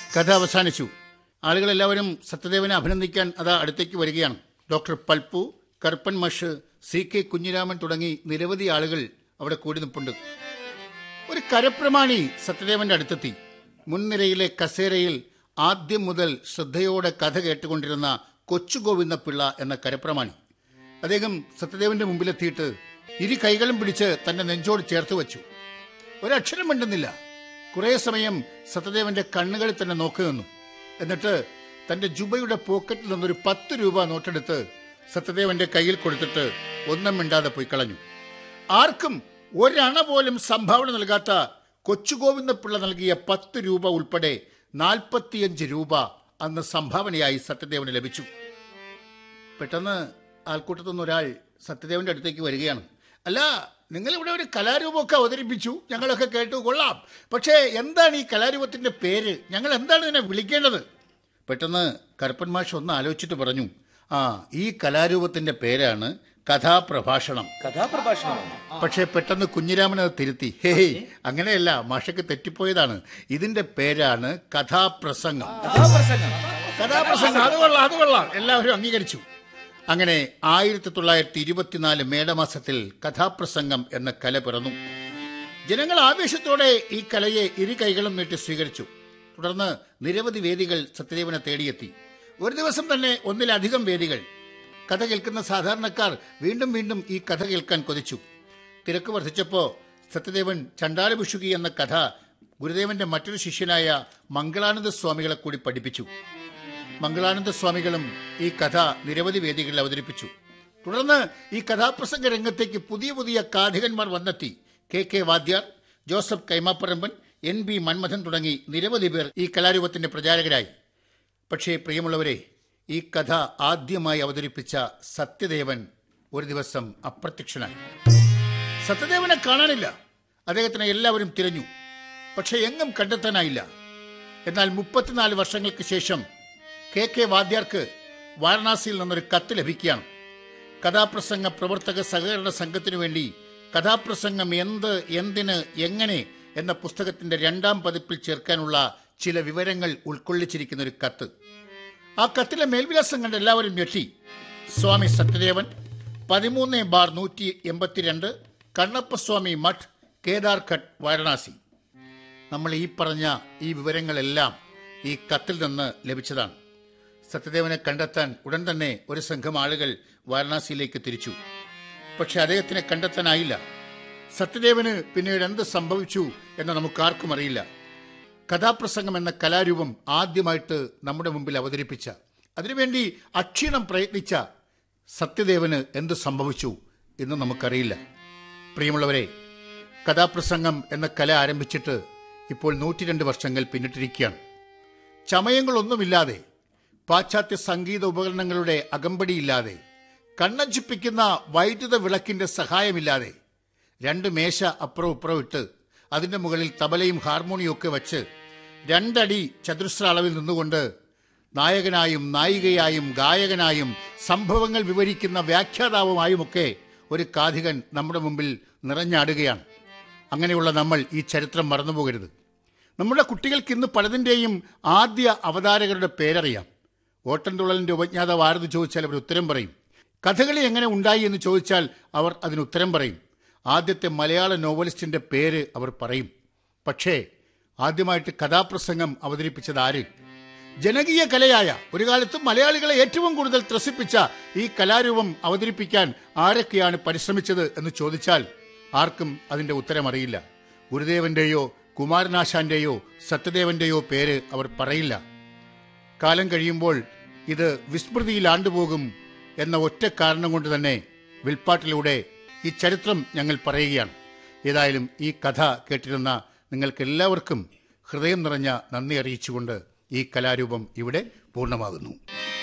കഥ അവസാനിച്ചു ആളുകളെല്ലാവരും സത്യദേവനെ അഭിനന്ദിക്കാൻ അതാ അടുത്തേക്ക് വരികയാണ് ഡോക്ടർ പൽപ്പു കറുപ്പൻ മഷ് സി കെ കുഞ്ഞിരാമൻ തുടങ്ങി നിരവധി ആളുകൾ അവിടെ കൂടി നിൽപ്പുണ്ട് ഒരു കരപ്രമാണി സത്യദേവന്റെ അടുത്തെത്തി മുൻനിരയിലെ കസേരയിൽ ആദ്യം മുതൽ ശ്രദ്ധയോടെ കഥ കേട്ടുകൊണ്ടിരുന്ന കൊച്ചുഗോവിന്ദ പിള്ള എന്ന കരപ്രമാണി അദ്ദേഹം സത്യദേവന്റെ മുമ്പിലെത്തിയിട്ട് ഇരു കൈകളും പിടിച്ച് തന്റെ നെഞ്ചോട് ചേർത്ത് വെച്ചു ഒരക്ഷരം മിണ്ടുന്നില്ല കുറേ സമയം സത്യദേവന്റെ കണ്ണുകളിൽ തന്നെ നോക്കി നിന്നു എന്നിട്ട് തന്റെ ജുബയുടെ പോക്കറ്റിൽ നിന്നൊരു പത്ത് രൂപ നോട്ടെടുത്ത് സത്യദേവന്റെ കയ്യിൽ കൊടുത്തിട്ട് ഒന്നും മിണ്ടാതെ പോയി കളഞ്ഞു ആർക്കും ഒരണ പോലും സംഭാവന നൽകാത്ത കൊച്ചുഗോവിന്ദപിള്ള നൽകിയ പത്ത് രൂപ ഉൾപ്പെടെ നാൽപ്പത്തിയഞ്ച് രൂപ അന്ന് സംഭാവനയായി സത്യദേവന് ലഭിച്ചു പെട്ടെന്ന് ആൾക്കൂട്ടത്തു നിന്ന് ഒരാൾ സത്യദേവന്റെ അടുത്തേക്ക് വരികയാണ് അല്ല നിങ്ങൾ ഇവിടെ ഒരു കലാരൂപമൊക്കെ അവതരിപ്പിച്ചു ഞങ്ങളൊക്കെ കേട്ടു കൊള്ളാം പക്ഷേ എന്താണ് ഈ കലാരൂപത്തിന്റെ പേര് ഞങ്ങൾ എന്താണ് ഇതിനെ വിളിക്കേണ്ടത് പെട്ടെന്ന് കറുപ്പൻ മാഷ് ഒന്ന് ആലോചിച്ചിട്ട് പറഞ്ഞു ആ ഈ കലാരൂപത്തിന്റെ പേരാണ് കഥാപ്രഭാഷണം കഥാപ്രഭാഷണമാണ് പക്ഷേ പെട്ടെന്ന് കുഞ്ഞിരാമൻ അത് തിരുത്തി ഹേയ് അങ്ങനെയല്ല മാഷക്ക് തെറ്റിപ്പോയതാണ് ഇതിന്റെ പേരാണ് കഥാപ്രസംഗം കഥാപ്രസംഗം കഥാപ്രസംഗം അത് കൊള്ളാം അത് കൊള്ളാം എല്ലാവരും അംഗീകരിച്ചു അങ്ങനെ ആയിരത്തി തൊള്ളായിരത്തി ഇരുപത്തിനാല് മേടമാസത്തിൽ കഥാപ്രസംഗം എന്ന കല പിറന്നു ജനങ്ങൾ ആവേശത്തോടെ ഈ കലയെ ഇരു കൈകളും നീട്ടി സ്വീകരിച്ചു തുടർന്ന് നിരവധി വേദികൾ സത്യദേവനെ തേടിയെത്തി ഒരു ദിവസം തന്നെ ഒന്നിലധികം വേദികൾ കഥ കേൾക്കുന്ന സാധാരണക്കാർ വീണ്ടും വീണ്ടും ഈ കഥ കേൾക്കാൻ കൊതിച്ചു തിരക്ക് വർദ്ധിച്ചപ്പോ സത്യദേവൻ ചണ്ടാലഭിഷുകി എന്ന കഥ ഗുരുദേവന്റെ മറ്റൊരു ശിഷ്യനായ മംഗളാനന്ദ സ്വാമികളെ കൂടി പഠിപ്പിച്ചു മംഗളാനന്ദ സ്വാമികളും ഈ കഥ നിരവധി വേദികളിൽ അവതരിപ്പിച്ചു തുടർന്ന് ഈ കഥാപ്രസംഗ രംഗത്തേക്ക് പുതിയ പുതിയ കാഥികന്മാർ വന്നെത്തി K K Vadhyar Joseph Kaimapparamban N B Manmadhan തുടങ്ങി നിരവധി പേർ ഈ കലാരൂപത്തിന്റെ പ്രചാരകരായി പക്ഷേ പ്രിയമുള്ളവരെ ഈ കഥ ആദ്യമായി അവതരിപ്പിച്ച സത്യദേവൻ ഒരു ദിവസം അപ്രത്യക്ഷനായി സത്യദേവനെ കാണാനില്ല അദ്ദേഹത്തിനെ എല്ലാവരും തിരഞ്ഞു പക്ഷെ എങ്ങും കണ്ടെത്താനായില്ല എന്നാൽ മുപ്പത്തിനാല് വർഷങ്ങൾക്ക് ശേഷം കെ കെ വാദ്യാർക്ക് വാരണാസിയിൽ നിന്നൊരു കത്ത് ലഭിക്കുകയാണ് കഥാപ്രസംഗ പ്രവർത്തക സഹകരണ സംഘത്തിനു വേണ്ടി കഥാപ്രസംഗം എന്ത് എന്തിന് എങ്ങനെ എന്ന പുസ്തകത്തിന്റെ രണ്ടാം പതിപ്പിൽ ചേർക്കാനുള്ള ചില വിവരങ്ങൾ ഉൾക്കൊള്ളിച്ചിരിക്കുന്ന ഒരു കത്ത് ആ കത്തിലെ മേൽവിലാസം കണ്ട് എല്ലാവരും ഞെട്ടി സ്വാമി സത്യദേവൻ പതിമൂന്ന് ബാർ നൂറ്റി എൺപത്തിരണ്ട് കണ്ണപ്പസ്വാമി മഠ് കേദാർഘട്ട് വാരണാസി നമ്മൾ ഈ പറഞ്ഞ ഈ വിവരങ്ങളെല്ലാം ഈ കത്തിൽ നിന്ന് ലഭിച്ചതാണ് സത്യദേവനെ കണ്ടെത്താൻ ഉടൻ തന്നെ ഒരു സംഘം ആളുകൾ വാരണാസിയിലേക്ക് തിരിച്ചു പക്ഷെ അദ്ദേഹത്തിനെ കണ്ടെത്താനായില്ല സത്യദേവന് പിന്നീട് എന്ത് സംഭവിച്ചു എന്ന് നമുക്കാർക്കും അറിയില്ല കഥാപ്രസംഗം എന്ന കലാരൂപം ആദ്യമായിട്ട് നമ്മുടെ മുമ്പിൽ അവതരിപ്പിച്ച അതിനുവേണ്ടി അക്ഷീണം പ്രയത്നിച്ച സത്യദേവന് എന്ത് സംഭവിച്ചു എന്ന് നമുക്കറിയില്ല പ്രിയമുള്ളവരെ കഥാപ്രസംഗം എന്ന കല ആരംഭിച്ചിട്ട് ഇപ്പോൾ നൂറ്റിരണ്ട് വർഷങ്ങൾ പിന്നിട്ടിരിക്കുകയാണ് ചമയങ്ങളൊന്നുമില്ലാതെ പാശ്ചാത്യ സംഗീത ഉപകരണങ്ങളുടെ അകമ്പടിയില്ലാതെ കണ്ണഞ്ചിപ്പിക്കുന്ന വൈദ്യുത വിളക്കിന്റെ സഹായമില്ലാതെ രണ്ട് മേശ അപ്പുറം ഇപ്പുറം ഇട്ട് അതിന്റെ മുകളിൽ തബലയും ഹാർമോണിയും ഒക്കെ വച്ച് രണ്ടടി ചതുരശ്ര അളവിൽ നിന്നുകൊണ്ട് നായകനായും നായികയായും ഗായകനായും സംഭവങ്ങൾ വിവരിക്കുന്ന വ്യാഖ്യാതാവുമായുമൊക്കെ ഒരു കാഥികൻ നമ്മുടെ മുമ്പിൽ നിറഞ്ഞാടുകയാണ് അങ്ങനെയുള്ള നമ്മൾ ഈ ചരിത്രം മറന്നുപോകരുത് നമ്മുടെ കുട്ടികൾക്ക് ഇന്ന് പലതിൻ്റെയും ആദ്യ അവതാരകരുടെ പേരറിയാം ഓട്ടൻതുള്ളലിന്റെ ഉപജ്ഞാതാവ് ആരെന്ന് ചോദിച്ചാൽ അവർ ഉത്തരം പറയും കഥകളി എങ്ങനെ ഉണ്ടായി എന്ന് ചോദിച്ചാൽ അവർ അതിന് ഉത്തരം പറയും ആദ്യത്തെ മലയാള നോവലിസ്റ്റിന്റെ പേര് അവർ പറയും പക്ഷേ ആദ്യമായിട്ട് കഥാപ്രസംഗം അവതരിപ്പിച്ചത് ആര് ജനകീയ കലയായ ഒരു കാലത്ത് മലയാളികളെ ഏറ്റവും കൂടുതൽ ത്രസിപ്പിച്ച ഈ കലാരൂപം അവതരിപ്പിക്കാൻ ആരൊക്കെയാണ് പരിശ്രമിച്ചത് എന്ന് ചോദിച്ചാൽ ആർക്കും അതിന്റെ ഉത്തരം അറിയില്ല ഗുരുദേവന്റെയോ കുമാരനാശാന്റെയോ സത്യദേവന്റെയോ പേര് അവർ പറയില്ല കാലം കഴിയുമ്പോൾ ഇത് വിസ്മൃതിയിൽ ആണ്ടുപോകും എന്ന ഒറ്റ കാരണം കൊണ്ട് തന്നെ വിൽപ്പാട്ടിലൂടെ ഈ ചരിത്രം ഞങ്ങൾ പറയുകയാണ് ഏതായാലും ഈ കഥ കേട്ടിരുന്ന നിങ്ങൾക്ക് എല്ലാവർക്കും ഹൃദയം നിറഞ്ഞ നന്ദി അറിയിച്ചുകൊണ്ട് ഈ കലാരൂപം ഇവിടെ പൂർണ്ണമാകുന്നു